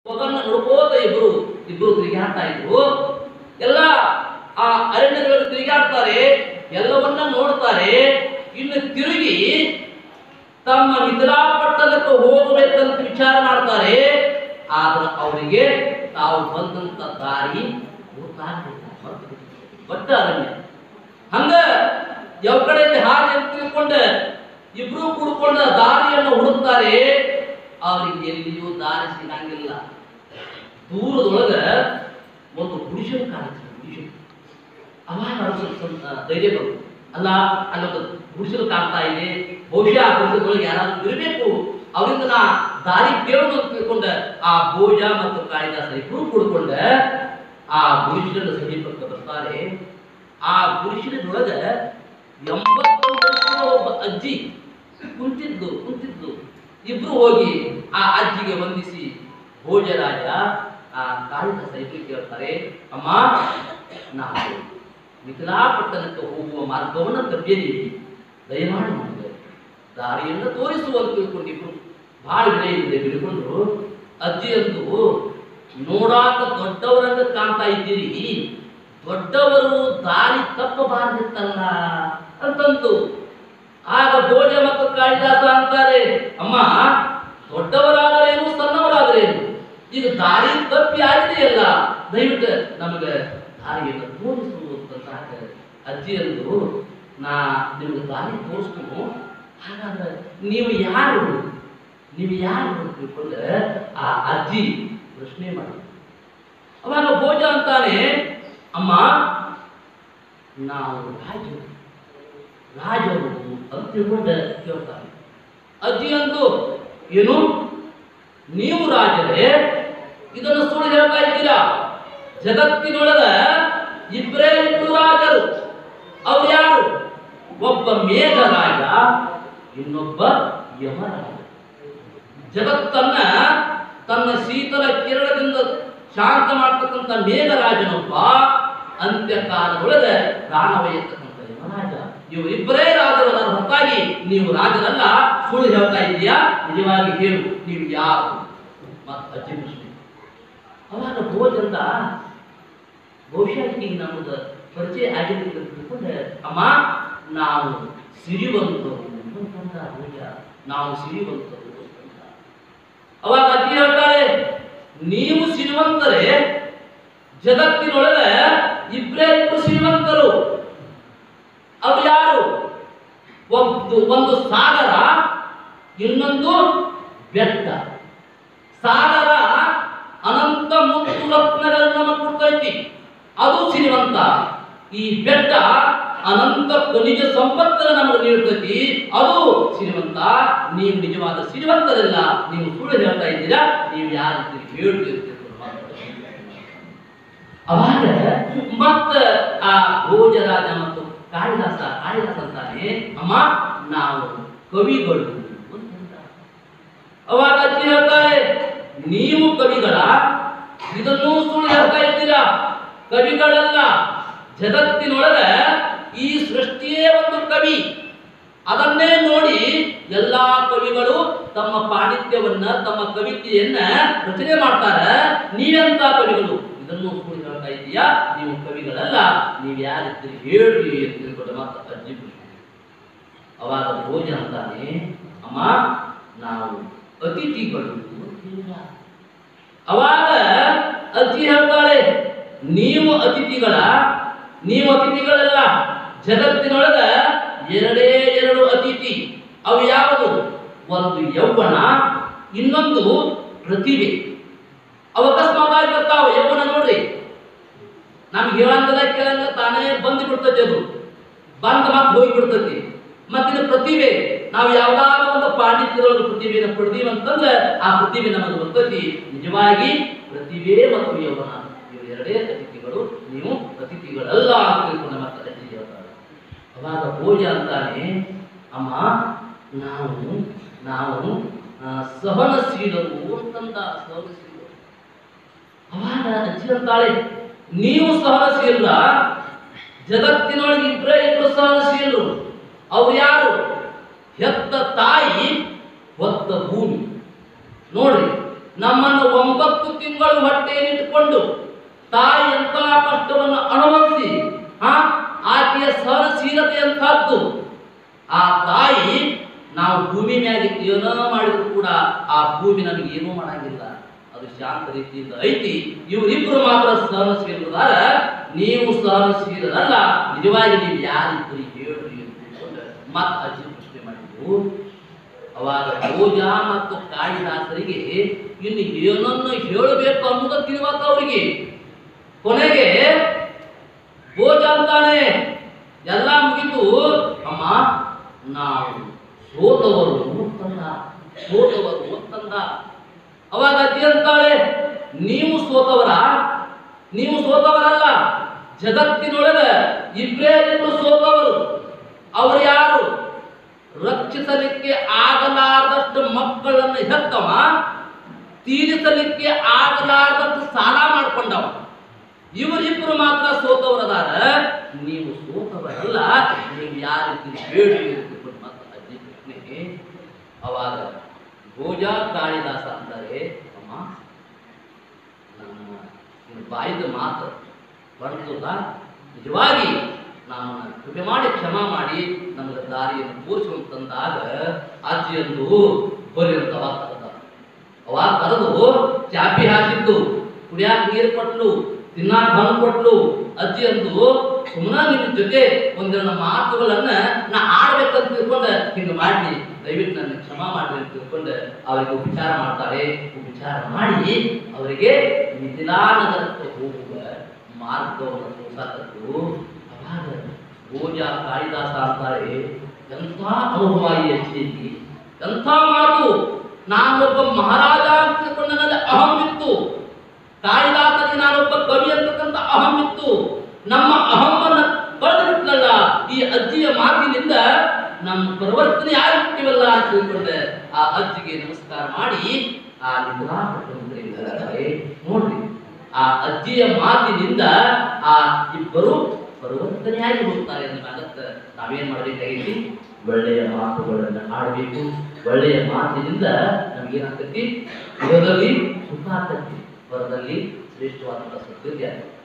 ಮಗನ್ನ ನೋಡ್ಕೋತ ಇಬ್ರು ಇಬ್ರು ತಿರುಗಾಡ್ತಾ ಇದ್ರು ಎಲ್ಲ ಆ ಅರಣ್ಯಗಳಲ್ಲಿ ತಿರುಗಾಡ್ತಾರೆ ಎಲ್ಲವನ್ನ ನೋಡ್ತಾರೆ ಇನ್ನು ತಿರುಗಿ ತಮ್ಮ ಮಿಥಿಲಾ ಪಟ್ಟಣಕ್ಕೆ ಹೋಗಬೇಕಂತ ವಿಚಾರ ಮಾಡ್ತಾರೆ ಆದ್ರೆ ಅವರಿಗೆ ತಾವು ಬಂದಂತ ದಾರಿ ಗೊತ್ತಾಗ್ಲಿಲ್ಲ ಒಟ್ಟ ಅರಣ್ಯ ಹಂಗ ಯಾವ ಕಡೆ ಹಾಗೆ ಅಂತ ತಿಳ್ಕೊಂಡ ಇಬ್ರು ಕೂಡ್ಕೊಂಡ ದಾರಿಯನ್ನು ಹುಡುಕ್ತಾರೆ ಅವ್ರಿಗೆ ಎಲ್ಲಿಯೂ ದಾರಿ ಸಿಗಂಗಿಲ್ಲ ದೂರದೊಳಗ ಒಂದು ಗುಡಿಸಲು ಕಾಣಿಸ್ತದೆ ಗುಡಿಸಲು ಅವಾಗ ಅವ್ರಿಗೆ ಸ್ವಲ್ಪ ಸ್ವಲ್ಪ ಧೈರ್ಯ ಬಂತು ಅಲ್ಲ ಅಲ್ಲೊಂದು ಗುಡಿಸಲು ಕಾಣ್ತಾ ಇದೆ ಬಹುಶಃ ಆ ಗುಡಿಸಲೊಳಗೆ ಯಾರಾದ್ರೂ ಇರಬೇಕು ಅವರಿಂದ ನಾ ದಾರಿ ಕೇಳೋದು ಅಂತ ತಿಳ್ಕೊಂಡ ಆ ಭೋಜ ಮತ್ತು ಕಾಳಿದಾಸ ಇಬ್ರು ಕೂಡ್ಕೊಂಡ ಆ ಗುಡಿಸಲ ಸಮೀಪಕ್ಕೆ ಬರ್ತಾರೆ ಆ ಗುಡಿಸಲದೊಳಗ ಎಂಬತ್ತು ವರ್ಷದ ಒಬ್ಬ ಅಜ್ಜಿ ಕುಂತಿದ್ದು ಕುಂತಿದ್ದು ಇಬ್ರು ಹೋಗಿ ಆ ಅಜ್ಜಿಗೆ ವಂದಿಸಿ ಭೋಜರಾಜ ಆ ಕಾಳಿದಾಸ ಇಬ್ರು ಕೇಳ್ತಾರೆ ಅಮ್ಮ ನಾವು ಮಿಥಿಲಾಪಟ್ಟಣಕ್ಕೆ ಹೋಗುವ ಮಾರ್ಗವನ್ನು ತಪ್ಪಿದ್ದೀವಿ ದಯಮಾಡಿ ನಮಗೆ ದಾರಿಯನ್ನು ತೋರಿಸುವಂತ ತಿಳ್ಕೊಂಡಿಬ್ರು ಭಾಳ ವಿನಯದಿಂದ ಬಿಡ್ಕೊಂಡ್ರು ಅಜ್ಜಿಯಂದು ನೋಡಾಕ ದೊಡ್ಡವರಂಗ ಕಾಣ್ತಾ ಇದ್ದೀರಿ ದೊಡ್ಡವರು ದಾರಿ ತಪ್ಪಬಾರ್ದಿತ್ತಲ್ಲ ಅಂತಂತು ಆಗ ಭೋಜ ಮತ್ತು ಕಾಳಿದಾಸ ಅಂತಾರೆ ಅಮ್ಮ ದೊಡ್ಡವರಾದರೇನು ಸಣ್ಣವರಾದರೇನು ಈಗ ದಾರಿ ತಪ್ಪಿ ಆಗಿದೆಯಲ್ಲ ದಯವಿಟ್ಟು ನಮಗೆ ದಾರಿಯನ್ನು ತೋರಿಸು ಅಂತಂದಾಗ ಅಜ್ಜಿಯಂದು ನಾ ನಿಮಗೆ ದಾರಿ ತೋರಿಸ್ತು ಹಾಗಾದ್ರೆ ನೀವು ಯಾರು ನೀವು ಯಾರು ಅಂತ ತಿಳ್ಕೊಂಡ್ರೆ ಆ ಅಜ್ಜಿ ಪ್ರಶ್ನೆ ಮಾಡಿ ಅವಾಗ ಭೋಜ ಅಂತಾನೆ ಅಮ್ಮ ನಾವು ರಾಜರು ರಾಜರು ಅಂತ ತಿಳ್ಕೊಂಡ ಕೇಳ್ತಾರೆ ಅಜ್ಜಿ ಅಂತು ಏನು ನೀವು ರಾಜರೇ ಇದನ್ನು ಸುಳ್ಳು ಹೇಳ್ತಾ ಇದ್ದೀರಾ ಜಗತ್ತಿನೊಳಗ ಇಬ್ಬರೇ ಇಬ್ಬರು ರಾಜರು ಅವ್ರು ಯಾರು ಒಬ್ಬ ಮೇಘ ರಾಜ ಇನ್ನೊಬ್ಬ ಯಮರಾಜ ಜಗತ್ತನ್ನ ತನ್ನ ಶೀತಲ ಕಿರಣದಿಂದ ಶಾಂತ ಮಾಡ್ತಕ್ಕಂಥ ಮೇಘರಾಜನೊಬ್ಬ ಅಂತ್ಯಕಾಲದೊಳಗೆ ಪ್ರಾಣವಯ್ಯತಕ್ಕಂಥ ಯಮರಾಜ ಇವರಿಬ್ಬರೇ ರಾಜರನ್ನ ಹೊರತಾಗಿ ನೀವು ರಾಜರಲ್ಲ ಸುಳ್ಳು ಹೇಳ್ತಾ ಇದೀಯಾ ನಿಜವಾಗಿ ಹೇಳು ನೀವು ಯಾರು ಮತ್ತು ಅಜ್ಜಿ ಪ್ರಶ್ನೆ ಅವಾಗ ಭೋಜಂದ ಬಹುಶಃ ಈಗ ನಮ್ಮದು ಪರಿಚಯ ಆಗಿದೆ ಅಂತ ತಿಳ್ಕೊಂಡೆ ಅಮ್ಮ ನಾವು ಸಿರಿವಂತರು ಅಂತಂದ ಭೋಜ ನಾವು ಸಿರಿವಂತರು ಅಂತ ಅವಾಗ ಅಜ್ಜಿ ಹೇಳ್ತಾರೆ ನೀವು ಸಿರಿವಂತರೇ ಜಗತ್ತಿನೊಳಗೆ ಇಬ್ಬರೇ ಇಬ್ಬರು ಶ್ರೀಮಂತರು ಅವ್ರು ಯಾರು ಒಂದು ಒಂದು ಸಾಗರ ಇನ್ನೊಂದು ಬೆಟ್ಟ ಸಾಗರ ಅನಂತ ಮುತ್ತು ರತ್ನಗಳನ್ನು ನಮಗೆ ಕೊಡ್ತೈತಿ ಅದು ಶ್ರೀಮಂತ ಈ ಬೆಟ್ಟ ಅನಂತ ಖನಿಜ ಸಂಪತ್ತನ್ನು ನಮಗೆ ನೀಡ್ತೈತಿ ಅದು ಶ್ರೀಮಂತ ನೀವು ನಿಜವಾದ ಶ್ರೀಮಂತರಲ್ಲ ನೀವು ಸುಳ್ಳು ಹೇಳ್ತಾ ಇದ್ದೀರಾ ನೀವು ಯಾರು ಹೇಳ್ತೀರಿ ಅವಾಗ ಮತ್ತ ಆ ಭೋಜರಾಜ ಮತ್ತು ಕಾಳಿದಾಸ ಕಾಳಿದಾಸ ಅಂತಾನೆ ಅಮ್ಮ ನಾವು ಕವಿಗಳು ಅಂತ ಹೇಳ್ತಾರೆ. ಅವಾಗ ಅಜ್ಜಿ ಹೇಳ್ತಾರೆ ನೀವು ಕವಿಗಳ ಇದನ್ನೂ ಸುಳ್ಳು ಹೇಳ್ತಾ ಇದ್ದೀರಾ ಕವಿಗಳಲ್ಲ ಜಗತ್ತಿನೊಳಗ ಈ ಸೃಷ್ಟಿಯೇ ಒಂದು ಕವಿ ಅದನ್ನೇ ನೋಡಿ ಎಲ್ಲಾ ಕವಿಗಳು ತಮ್ಮ ಪಾಂಡಿತ್ಯವನ್ನ ತಮ್ಮ ಕವಿತೆಯನ್ನ ರಚನೆ ಮಾಡ್ತಾರ ನೀವೆಂತ ಕವಿಗಳು ಇದನ್ನು ಸುಳ್ಳು ಹೇಳ್ತಾ ಇದೀಯಾ ನೀವು ಕವಿಗಳಲ್ಲ ನೀವು ಯಾರಿದ್ದೀರಿ ಹೇಳ್ರಿ ಅಂತ ತಿಳ್ಕೊಂಡು ಮಾತ್ರ ಅಜ್ಜಿ ಪ್ರಶ್ನೆ. ಅವಾಗ ಭೋಜ ಅಂತಾನೆ ಅಮ್ಮ ನಾವು ಅತಿಥಿಗಳು ಅಂತ ಹೇಳಿದ. ಅವಾಗ ಅಜ್ಜಿ ಹೇಳ್ತಾಳೆ ನೀವು ಅತಿಥಿಗಳ ನೀವು ಅತಿಥಿಗಳಲ್ಲ ಜಗತ್ತಿನೊಳಗ ಎರಡೇ ಎರಡು ಅತಿಥಿ ಅವು ಯಾವುದು ಒಂದು ಯೌವನ ಇನ್ನೊಂದು ಪ್ರತಿಭೆ ಅವ ಅಕಸ್ಮಾತ್ ಬರ್ತಾವ ಯೌವನ ನೋಡ್ರಿ ನಮ್ಗೆ ಹೇಳಂಗಿಲ್ಲ ಕೇಳಂಗಿಲ್ಲ ತಾನೇ ಬಂದು ಬಿಡ್ತೈತಿ ಅದು ಬಂದ ಮತ್ತೆ ಹೋಗಿ ಬಿಡ್ತೈತಿ ಮತ್ತಿನ ಪ್ರತಿಭೆ ನಾವು ಯಾವ್ದಾದ್ರು ಒಂದು ಪಾಂಡಿತ್ಯದೊಳಗೆ ಪ್ರತಿಭೆಯನ್ನು ಪಡೆದೀವಿ ಅಂತಂದ್ರೆ ಆ ಪ್ರತಿಭೆ ನಮಗೆ ಬರ್ತೈತಿ ನಿಜವಾಗಿ ಪ್ರತಿಭೆ ಮತ್ತು ಯೌವನ ಇವು ಎರಡೇ ಅತಿಥಿಗಳು ನೀವು ಅತಿಥಿಗಳಲ್ಲ ಅಂತ ತಿಳ್ಕೊಂಡು ಮತ್ತೆ ಅಜ್ಜಿ ಹೇಳ್ತಾರೆ ಅವಾಗ ಭೋಜ ಅಂತಾನೆ ಅಮ್ಮ ನಾವು ನಾವು ಆ, ಸಹನಶೀಲರು ಅಂತಂದ ಸಹನಶೀಲರು ಅವಾಗ ಅಜ್ಜಿ ಅಂತಾಳೆ ನೀವು ಸಹನಶೀಲ ಜಗತ್ತಿನೊಳಗೆ ಇಬ್ಬರೇ ಇಬ್ಬರು ಸಹನಶೀಲರು ಅವ್ರು ಯಾರು ಹೆತ್ತ ತಾಯಿ ಹೊತ್ತ ಭೂಮಿ ನೋಡ್ರಿ ನಮ್ಮನ್ನು ಒಂಬತ್ತು ತಿಂಗಳು ಹೊಟ್ಟೆಯಲ್ಲಿಟ್ಟುಕೊಂಡು ತಾಯಿ ಎಂತಹ ಕಷ್ಟವನ್ನು ಅನುಭವಿಸಿ ಆ ಆಕೆಯ ಸಹನಶೀಲತೆಯಂತಹದ್ದು ಆ ತಾಯಿ ನಾವು ಭೂಮಿ ಮ್ಯಾಗೆ ಏನೋ ಮಾಡಿದ್ರು ಕೂಡ ಆ ಭೂಮಿ ನಮಗೆ ಏನೂ ಮಾಡಂಗಿಲ್ಲ ಅದು ಶಾಂತ ರೀತಿಯಿಂದ ಐತಿ ಇವರಿಬ್ರು ಮಾತ್ರ ಸಹನಶೀಲದಾರ ನೀವು ಸಹನಶೀಲರಲ್ಲ ನಿಜವಾಗಿ ನೀವು ಯಾರಿಬ್ಬರು ಹೇಳ್ರಿ ಅಂತ ತಿಳ್ಕೊಂಡು ಮತ್ತೆ ಅಜ್ಜಿ ಪ್ರಶ್ನೆ ಮಾಡಿದ್ರು ಅವಾಗ ಭೋಜ ಮತ್ತು ಕಾಳಿದಾಸರಿಗೆ ಇನ್ನು ಏನನ್ನು ಹೇಳಬೇಕು ಅನ್ನೋದು ತಿಳಿವಾತ ಅವರಿಗೆ ಕೊನೆಗೆ ಭೋಜ ಅಂತಾನೆ ಎಲ್ಲ ಮುಗಿತು ಅಮ್ಮ ನಾವು ಸೋತವರು ಮುತ್ತಂದ ಸೋತವರು ಮುತ್ತಂದ ಅವಾಗ ಅಜ್ಜಿ ಅಂತಾಳೆ ನೀವು ಸೋತವರ ನೀವು ಸೋತವರಲ್ಲ ಜಗತ್ತಿನೊಳಗೆ ಇಬ್ಬರೇ ಇಬ್ಬರು ಸೋತವರು ಅವರು ಯಾರು ರಕ್ಷಿಸಲಿಕ್ಕೆ ಆಗಲಾರದಷ್ಟು ಮಕ್ಕಳನ್ನು ಹೆತ್ತವ ತೀರಿಸಲಿಕ್ಕೆ ಆಗಲಾರದಷ್ಟು ಸಾಲ ಮಾಡ್ಕೊಂಡವ ಇವರಿಬ್ಬರು ಮಾತ್ರ ಸೋತವರದಾರ ನೀವು ಸೋತವರಲ್ಲ ನೀವು ಯಾರಿದ್ದೀರಿ ಹೇಳಿ ಅಂತ ತಿಳ್ಕೊಂಡು ಮತ್ತೆ ಅಜ್ಜಿ ಪ್ರಶ್ನೆಗೆ ಅವಾಗ ಭೋಜ ಕಾಳಿದಾಸ ಅಂತಾರೆ ಅಮ್ಮ ನನ್ನ ನಿನ್ನ ಬಾಯಿದ ಮಾತು ಬರ್ತದ ನಿಜವಾಗಿ ನಾನು ಕೃಪೆ ಮಾಡಿ ಕ್ಷಮ ಮಾಡಿ ನಮಗೆ ದಾರಿಯನ್ನು ತೋರಿಸುವಂತಂದಾಗ ಅಜ್ಜಿಯಂದು ಬರೆಯುತ್ತವ ಕರೆದ ಅವಾಗ ಕರೆದು ಚಾಪಿ ಹಾಕಿದ್ದು ಕುಡಿಯಾಕ ನೀರು ಕೊಟ್ಲು ತಿನ್ನಾಕ ಹಣ್ಣು ಕೊಟ್ಲು ಅಜ್ಜಿ ಅಂದು ಸುಮ್ಮನೆ ನಿನ್ನ ಜೊತೆ ಒಂದೆರಡು ಮಾತುಗಳನ್ನ ನಾ ಆಡ್ಬೇಕಂತ ತಿಳ್ಕೊಂಡು ಹಿಂಗೆ ಮಾಡಿ ದಯವಿಟ್ಟು ನನ್ನ ಕ್ಷಮ ಮಾಡಿ ಅಂತ ತಿಳ್ಕೊಂಡು ಅವರಿಗೆ ಉಪಚಾರ ಮಾಡ್ತಾರೆ ಉಪಚಾರ ಮಾಡಿ ಅವರಿಗೆ ಮಿಥಿಲಾನಗರಕ್ಕೆ ಹೋಗುವ ಮಾರ್ಗವನ್ನು ತೋರ್ಸಾಕತ್ತು ಅವಾಗ ಭೋಜ ಕಾಳಿದಾಸ ಅಂತಾರೆ ಎಂಥ ಅನುಭವ ಈ ಅಜ್ಜಿಯಲ್ಲಿ ಎಂಥ ಮಾತು ನಾನೊಬ್ಬ ಮಹಾರಾಜ ಅಂತ ತಿಳ್ಕೊಂಡು ನನ್ನಲ್ಲಿ ಅಹಂ ಇತ್ತು ಕಾಳಿದಾಸನಿಗೆ ನಾನೊಬ್ಬ ಕವಿ ಅಂತಕ್ಕಂಥ ಅಹಂ ಇತ್ತು ನಮ್ಮ ಅಹಂವನ್ನು ಕಳೆದು ಬಿಟ್ಲಲ್ಲ ಈ ಅಜ್ಜಿಯ ಮಾತಿನಿಂದ ನಮ್ಮ ಪರಿವರ್ತನೆ ಆಗಿಬಿಟ್ಟಿವಲ್ಲ ಅಂತ ತಿಳ್ಕೊಂಡೆ ಆ ಅಜ್ಜಿಗೆ ನಮಸ್ಕಾರ ಮಾಡಿ ಆ ನಿದ್ರಾಪಟ್ಟರೆ ನೋಡ್ರಿ ಆ ಅಜ್ಜಿಯ ಮಾತಿನಿಂದ ಆ ಇಬ್ಬರು ಪರಿವರ್ತನೆಯಾಗಿ ಹೋಗ್ತಾರೆ ಅನ್ನೋದಾಗತ್ತ ನಾವೇನ್ ಮಾಡ್ಬೇಕಾಗೈತಿ ಒಳ್ಳೆಯ ಮಾತುಗಳನ್ನು ಆಡಬೇಕು ಒಳ್ಳೆಯ ಮಾತಿನಿಂದ ನಮಗೇನಾಗ್ತೈತಿ ಇಹದಲ್ಲಿ ಸುಖ ಆಗ್ತೈತಿ ಹೊರದಲ್ಲಿ ಶ್ರೇಷ್ಠವಾದಂಥ ಸತ್ಯ